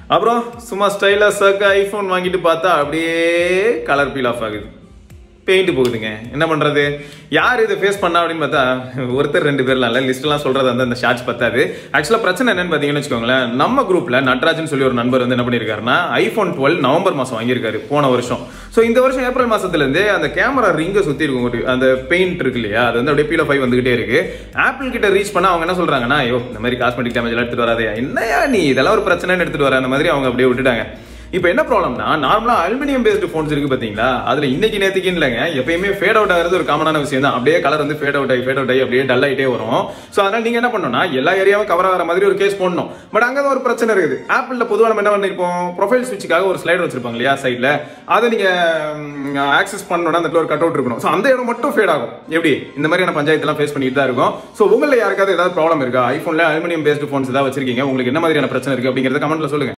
அப்புறம் சும்மா ஸ்டைலா சர்க்க ஐபோன் வாங்கிட்டு பார்த்தா அப்படியே கலர் பீல் ஆஃப் ஆகுது பெயிண்ட் போகுதுங்க என்ன பண்றது யார் இதை ஃபேஸ் பண்ணா அப்படின்னு பார்த்தா ஒருத்தர் ரெண்டு பேர்லாம் இல்லை லிஸ்ட்லாம் சொல்றது வந்து அந்த ஷார்ட்ஸ் பத்தாது ஆக்சுவலா பிரச்சனை என்னன்னு பார்த்தீங்கன்னு வச்சுக்கோங்களேன் நம்ம குரூப்ல நட்ராஜன் சொல்லி ஒரு நண்பர் வந்து என்ன பண்ணியிருக்காருன்னா ஐபோன் டுவெல் நவம்பர் மாசம் வாங்கியிருக்காரு போன வருஷம் ஸோ இந்த வருஷம் ஏப்ரல் மாசத்துல இருந்தே அந்த கேமரா ரிங்கை சுத்தி இருக்கும் ஒரு அந்த பெயிண்ட் இருக்கு இல்லையா அது வந்து அப்படியே பீல ஃபைவ் வந்துகிட்டே இருக்கு ஆப்பிள் கிட்ட ரீச் பண்ணா அவங்க என்ன சொல்றாங்கன்னா ஐயோ இந்த மாதிரி காஸ்மெட்டிக் டேமேஜ் எல்லாம் எடுத்துட்டு வராதே என்னையா நீ இதெல்லாம் ஒரு பிரச்சனைன்னு எடுத்துட்டு வர அந்த மாதிரி அவங்க அப்படியே விட்டுட்டாங்க இப்போ என்ன ப்ராப்ளம்னா நார்மலா அலுமினியம் பேஸ்டு ஃபோன்ஸ் இருக்கு பாத்தீங்களா அதுல இன்னைக்கு நேத்துக்கு இல்லைங்க எப்பயுமே ஃபேட் அவுட் ஆகிறது ஒரு காமனான விஷயம் தான் அப்படியே கலர் வந்து ஃபேட் அவுட் ஆகி ஃபேட் அவுட் ஆகி அப்படியே டல் ஆகிட்டே வரும் ஸோ அதனால நீங்க என்ன பண்ணணும்னா எல்லா ஏரியாவும் கவர் ஆகிற மாதிரி ஒரு கேஸ் போடணும் பட் அங்கே ஒரு பிரச்சனை இருக்குது ஆப்பிள்ல பொதுவாக நம்ம என்ன பண்ணிருப்போம் ப்ரொஃபைல் ஸ்விட்சுக்காக ஒரு ஸ்லைட் வச்சிருப்பாங்க இல்லையா சைட்ல அதை நீங்க ஆக்சஸ் பண்ணணும்னா அந்த இடத்துல ஒரு கட் அவுட் இருக்கணும் ஸோ அந்த இடம் மட்டும் ஃபேட் ஆகும் எப்படி இந்த மாதிரியான பஞ்சாயத்துலாம் ஃபேஸ் பண்ணிட்டு தான் இருக்கும் ஸோ உங்களில் யாருக்காவது ஏதாவது ப்ராப்ளம் இருக்கா ஐஃபோன்ல அலுமினியம் பேஸ்டு ஃபோன்ஸ் ஏதாவது வச்சிருக்கீங்க உங்களுக்கு என்ன மாதிரியான பிரச்சனை இருக்கு அப்படிங்கறத கமெண்ட்ல சொல்லுங்க